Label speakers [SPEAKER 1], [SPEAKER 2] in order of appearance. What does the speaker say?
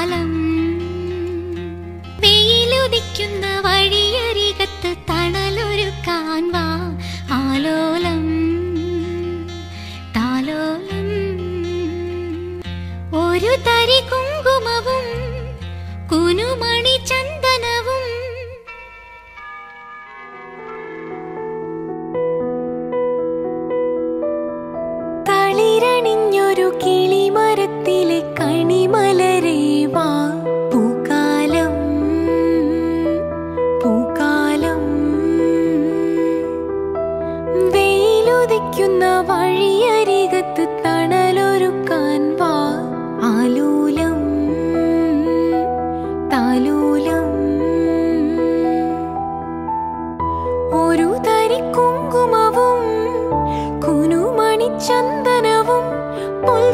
[SPEAKER 1] പൂക്കാലം വെയിലുദിക്കുന്ന വഴിയരികത്ത് തണലൊരുക്കാൻ വാ ആലോലം താലോലം ഒരു തരി കുങ്കുമവും കുനുമണി ചന്ദനവും
[SPEAKER 2] തളിരണിഞ്ഞൊരു കിളിമരത്തിലെ കണിമലരേ വാ പൂക്കാലം പൂക്കാലം വെയിലുദിക്കുന്ന വഴിയരികത്ത് തണലൊരുക്കാൻ വാ ആലൂലം താലൂലം ഒരു തരി കുങ്കുമവും കുനുമണി ചന്ദനവും പുൽ